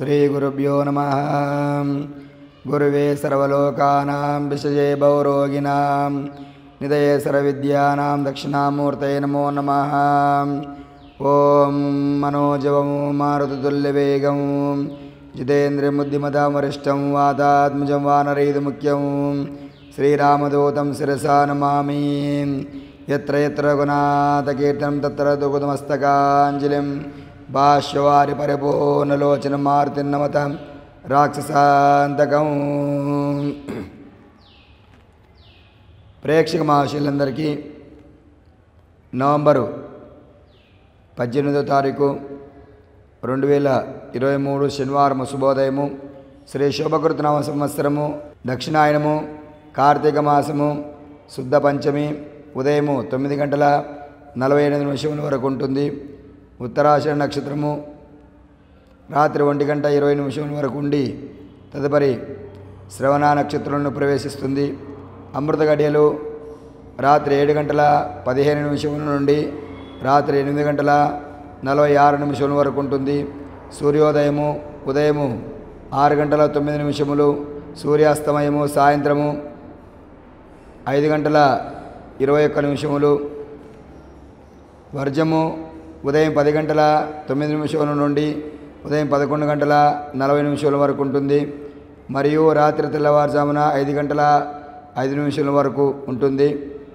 श्रीगुरुभ्यो नमः गुरुवे सर्वलोकानां विषये भवरोगिणां निधये सर्वविद्यानां दक्षिणामूर्तये नमो नमः ॐ मनोजवं मारुततुल्यवेगं जितेन्द्रियमुद्धिमतां वरिष्ठं वातात्मजं वानरैदमुख्यं श्रीरामदूतं शिरसा नमामि यत्र यत्र रघुनाथकीर्तनं तत्र दुगुदमस्तकाञ्जलिं భాష్యవారి పరిపూర్ణలోచన మారుతిన్నమత రాక్షసాంతకం ప్రేక్షక మహాశీలందరికీ నవంబరు పద్దెనిమిదో తారీఖు రెండు వేల ఇరవై మూడు శనివారం శుభోదయము శ్రీ శోభకృతనామ సంవత్సరము దక్షిణాయనము కార్తీక మాసము శుద్ధ పంచమి ఉదయము తొమ్మిది గంటల నలభై ఎనిమిది నిమిషముల వరకు ఉంటుంది ఉత్తరాషాఢ నక్షత్రము రాత్రి ఒంటి గంట ఇరవై నిమిషముల వరకు ఉండి తదుపరి శ్రవణ నక్షత్రంలో ప్రవేశిస్తుంది అమృత గడియలు రాత్రి ఏడు గంటల పదిహేను నిమిషముల నుండి రాత్రి ఎనిమిది గంటల నలభై ఆరు నిమిషముల వరకు ఉంటుంది సూర్యోదయము ఉదయము ఆరు గంటల తొమ్మిది నిమిషములు సూర్యాస్తమయము సాయంత్రము ఐదు గంటల ఇరవై ఒక్క నిమిషములు వర్జము ఉదయం పది గంటల తొమ్మిది నిమిషముల నుండి ఉదయం పదకొండు గంటల నలభై నిమిషాల వరకు ఉంటుంది మరియు రాత్రి తెల్లవారుజామున ఐదు గంటల ఐదు నిమిషాల వరకు ఉంటుంది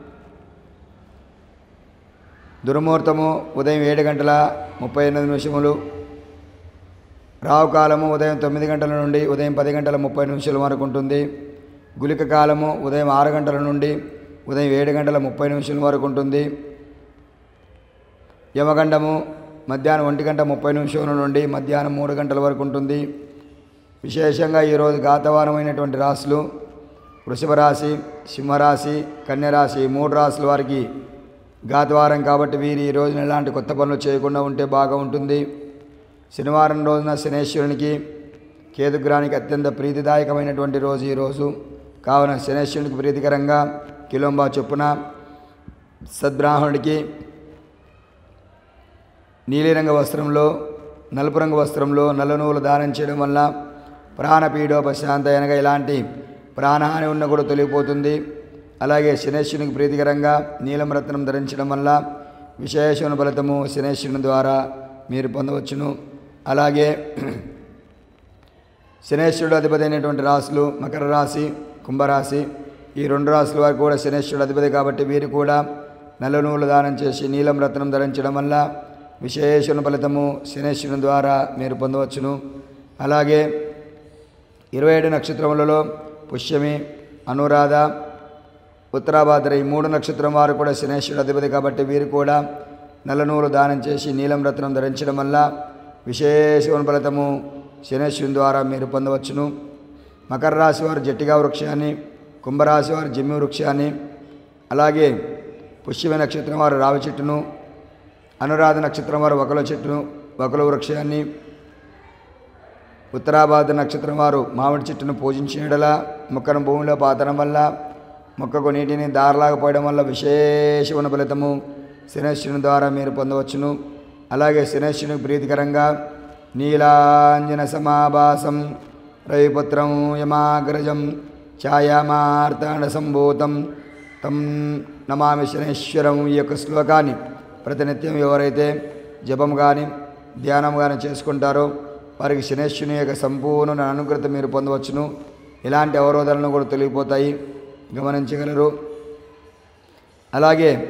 దుర్ముహూర్తము ఉదయం ఏడు గంటల ముప్పై ఎనిమిది నిమిషములు రావు కాలము ఉదయం తొమ్మిది గంటల నుండి ఉదయం పది గంటల ముప్పై నిమిషాల వరకు ఉంటుంది గులిక కాలము ఉదయం ఆరు గంటల నుండి ఉదయం ఏడు గంటల ముప్పై నిమిషాల వరకు ఉంటుంది యమగండము మధ్యాహ్నం ఒంటి గంట ముప్పై నిమిషాల నుండి మధ్యాహ్నం మూడు గంటల వరకు ఉంటుంది విశేషంగా ఈరోజు గాతవారమైనటువంటి రాశులు వృషభ రాశి సింహరాశి కన్యరాశి ఈ మూడు రాశుల వారికి గాతవారం కాబట్టి వీరు ఈ రోజున ఎలాంటి కొత్త పనులు చేయకుండా ఉంటే బాగా ఉంటుంది శనివారం రోజున శనేశ్వరునికి కేతుగ్రహానికి అత్యంత ప్రీతిదాయకమైనటువంటి రోజు ఈరోజు కావున శనేశ్వరునికి ప్రీతికరంగా కిలోంబా చొప్పున సద్బ్రాహ్మణుడికి నీలిరంగ వస్త్రంలో నలుపు రంగు వస్త్రంలో నల్ల నువ్వులు దానం చేయడం వల్ల ప్రాణపీడోపశాంత అనగా ఇలాంటి ప్రాణహాని ఉన్న కూడా తొలగిపోతుంది అలాగే శనేశ్వరునికి ప్రీతికరంగా నీలం రత్నం ధరించడం వల్ల విశేషమైన ఫలితము శనేశ్వరుని ద్వారా మీరు పొందవచ్చును అలాగే శనేశ్వరుడు అధిపతి అయినటువంటి రాశులు మకర రాశి కుంభరాశి ఈ రెండు రాశుల వారు కూడా శనేశ్వరుడు అధిపతి కాబట్టి వీరు కూడా నల్ల నువ్వులు దానం చేసి నీలం రత్నం ధరించడం వల్ల విశేషణ ఫలితము శనేశ్వరుని ద్వారా మీరు పొందవచ్చును అలాగే ఇరవై ఏడు నక్షత్రములలో పుష్యమి అనురాధ ఉత్తరాభాద్ర ఈ మూడు నక్షత్రం వారు కూడా శనేశ్వరుడు అధిపతి కాబట్టి వీరు కూడా నల్ల నువ్వులు దానం చేసి నీలం రత్నం ధరించడం వల్ల విశేషమైన ఫలితము శనేశ్వరుని ద్వారా మీరు పొందవచ్చును మకర రాశి వారు జట్టిగా వృక్షాన్ని కుంభరాశి వారు జమ్మి వృక్షాన్ని అలాగే పుష్యమి నక్షత్రం వారు రావి చెట్టును అనురాధ నక్షత్రం వారు ఒకల చెట్టును ఒకల వృక్షాన్ని ఉత్తరాభాద్ర నక్షత్రం వారు మామిడి చెట్టును పూజించినడలా మొక్కను భూమిలో పాతడం వల్ల మొక్కకు నీటిని దారలాగా పోయడం వల్ల విశేషమైన ఫలితము శనేశ్వరుని ద్వారా మీరు పొందవచ్చును అలాగే శనేశ్వరునికి ప్రీతికరంగా నీలాంజన సమాభాసం రవిపుత్రం యమాగ్రజం ఛాయామార్తాండ సంభూతం తం నమామి శనేశ్వరం ఈ యొక్క శ్లోకాన్ని ప్రతినిత్యం ఎవరైతే జపం కానీ ధ్యానం కానీ చేసుకుంటారో వారికి శనేశ్వరుని యొక్క సంపూర్ణ అనుగ్రత మీరు పొందవచ్చును ఇలాంటి అవరోధాలను కూడా తొలగిపోతాయి గమనించగలరు అలాగే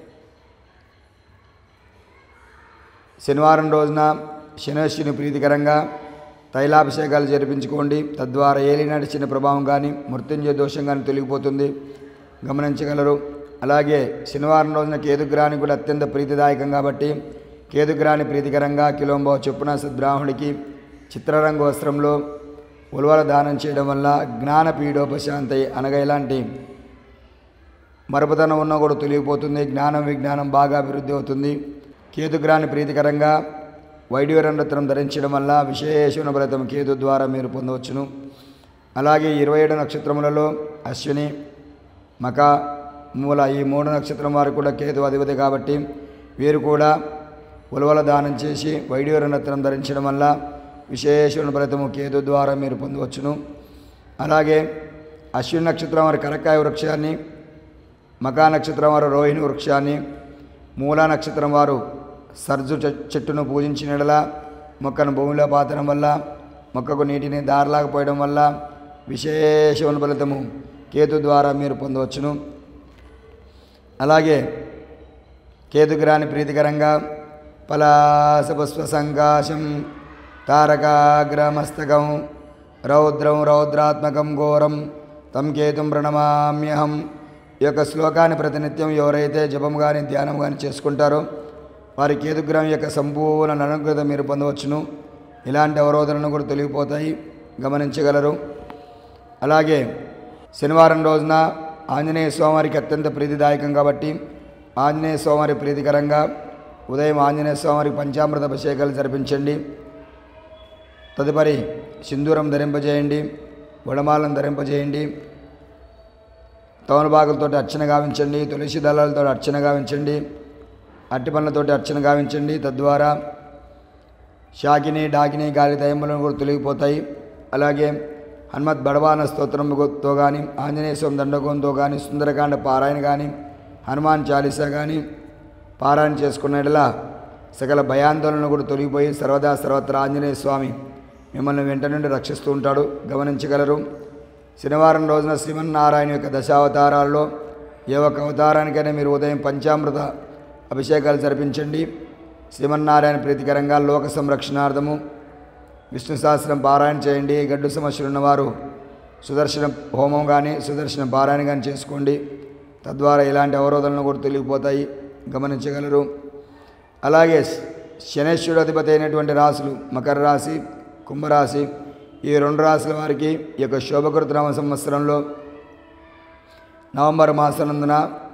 శనివారం రోజున శనేశ్వరుని ప్రీతికరంగా తైలాభిషేకాలు జరిపించుకోండి తద్వారా ఏలినాటి చిన్న ప్రభావం కానీ మృత్యుంజయ దోషం కానీ తొలగిపోతుంది గమనించగలరు అలాగే శనివారం రోజున కేతుగ్రహానికి కూడా అత్యంత ప్రీతిదాయకం కాబట్టి కేతుగ్రహాన్ని ప్రీతికరంగా కిలోంబో చొప్పున సద్బ్రాహ్మణికి చిత్రరంగు వస్త్రంలో ఉలవల దానం చేయడం వల్ల జ్ఞాన పీడోపశాంతి అనగా ఇలాంటి మరపుతనం ఉన్నా కూడా తొలగిపోతుంది జ్ఞానం విజ్ఞానం బాగా అభివృద్ధి అవుతుంది కేతుగ్రహాన్ని ప్రీతికరంగా వైడ్యూరనరత్నం ధరించడం వల్ల విశేషమైన ఫలితం కేతు ద్వారా మీరు పొందవచ్చును అలాగే ఇరవై ఏడు నక్షత్రములలో అశ్విని మక మూల ఈ మూడు నక్షత్రం వారు కూడా కేతు అధిపతి కాబట్టి వీరు కూడా ఉలవల దానం చేసి వైడ్యూరనత్నం ధరించడం వల్ల విశేషమైన ఫలితము కేతు ద్వారా మీరు పొందవచ్చును అలాగే అశ్విని నక్షత్రం వారి కరక్కాయ వృక్షాన్ని మకా నక్షత్రం వారు రోహిణి వృక్షాన్ని మూలా నక్షత్రం వారు సర్జు చె- చెట్టును పూజించిన యెడల మొక్కను భూమిలో పాతడం వల్ల మొక్కకు నీటిని దారిలాగా పోయడం వల్ల విశేషమైన ఫలితము కేతు ద్వారా మీరు పొందవచ్చును అలాగే కేతుగ్రాని ప్రీతికరంగా పలాసపుష్ప సంకాశం తారకాగ్రమస్తకం రౌద్రం రౌద్రాత్మకం ఘోరం తం కేతుం ప్రణమామ్యహం ఈ యొక్క శ్లోకాన్ని ప్రతినిత్యం ఎవరైతే జపం కానీ ధ్యానం కానీ చేసుకుంటారో వారి కేతుగ్రహం యొక్క సంపూర్ణ అనుగ్రహం మీరు పొందవచ్చును ఇలాంటి అవరోధనలు కూడా తొలగిపోతాయి గమనించగలరు అలాగే శనివారం రోజున ఆంజనేయ స్వామివారికి అత్యంత ప్రీతిదాయకం కాబట్టి ఆంజనేయ స్వామివారి ప్రీతికరంగా ఉదయం ఆంజనేయ స్వామివారికి పంచామృత అభిషేకాలు జరిపించండి తదుపరి సింధూరం ధరింపజేయండి వడమాలను ధరింపజేయండి తమలపాకులతో అర్చన గావించండి తులసి దళాలతో అర్చన గావించండి అట్టి పండ్లతోటి అర్చన గావించండి తద్వారా షాకిని డాకిని గాలి దయములను కూడా తొలగిపోతాయి అలాగే హనుమత్ బడవాన స్తోత్రంతో కానీ ఆంజనేయ స్వామి దండకంతో కానీ సుందరకాండ పారాయణ కానీ హనుమాన్ చాలీసా కానీ పారాయణ చేసుకున్న యెడల సకల భయాందోళనలు కూడా తొలగిపోయి సర్వదా సర్వత్రా ఆంజనేయ స్వామి మిమ్మల్ని వెంట నుండి రక్షిస్తూ ఉంటాడు గమనించగలరు శనివారం రోజున శ్రీమన్నారాయణ యొక్క దశావతారాల్లో ఏ ఒక్క అవతారానికైనా మీరు ఉదయం పంచామృత అభిషేకాలు జరిపించండి శ్రీమన్నారాయణ ప్రీతికరంగా లోక సంరక్షణార్థము విష్ణు సహస్రం పారాయణ చేయండి గడ్డు సమస్యలు ఉన్నవారు సుదర్శన హోమం కానీ సుదర్శన పారాయణ కానీ చేసుకోండి తద్వారా ఇలాంటి అవరోధాలను కూడా తొలగిపోతాయి గమనించగలరు అలాగే శనేశ్వరుడు అధిపతి అయినటువంటి రాశులు మకర రాశి కుంభరాశి ఈ రెండు రాశుల వారికి ఈ యొక్క శోభకృతనామ సంవత్సరంలో నవంబర్ మాసనందున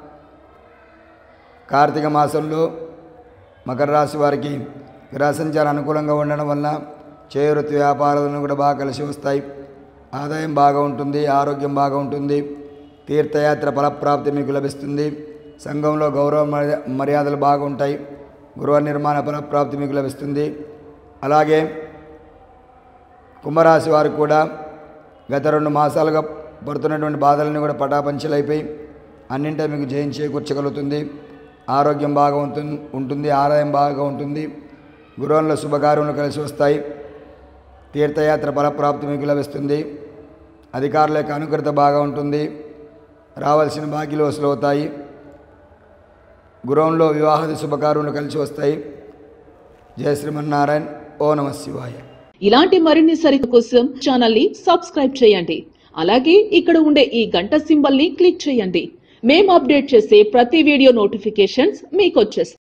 కార్తీక మాసంలో మకర రాశి వారికి గ్రహ సంచారం అనుకూలంగా ఉండడం వల్ల చేవృత్తి వ్యాపారాలను కూడా బాగా కలిసి వస్తాయి ఆదాయం బాగా ఉంటుంది ఆరోగ్యం బాగా ఉంటుంది తీర్థయాత్ర ఫలప్రాప్తి మీకు లభిస్తుంది సంఘంలో గౌరవ మర్యా- మర్యాదలు బాగుంటాయి గృహ నిర్మాణ ఫలప్రాప్తి మీకు లభిస్తుంది అలాగే కుంభరాశి వారికి కూడా గత రెండు మాసాలుగా పడుతున్నటువంటి బాధలన్నీ కూడా పటాపంచలైపోయి అన్నింటా మీకు జయం చేకూర్చగలుగుతుంది ఆరోగ్యం బాగా ఉంటుంది ఉంటుంది ఆదాయం బాగా ఉంటుంది గృహంలో శుభకార్యములు కలిసి వస్తాయి తీర్థయాత్ర ఫలప్రాప్తి మీకు లభిస్తుంది అధికారుల యొక్క అనుకృత బాగా ఉంటుంది రావాల్సిన బాకీలు వసూలు అవుతాయి గృహంలో వివాహాది శుభకార్యములు కలిసి వస్తాయి జయ శ్రీమన్నారాయణ ఓ నమ శివాయ ఇలాంటి మరిన్ని సరిత కోసం ఛానల్ ని సబ్స్క్రైబ్ చేయండి అలాగే ఇక్కడ ఉండే ఈ గంట సింబల్ ని క్లిక్ చేయండి మేము అప్డేట్ చేసే ప్రతి వీడియో నోటిఫికేషన్స్ మీకు వచ్చేస్తాయి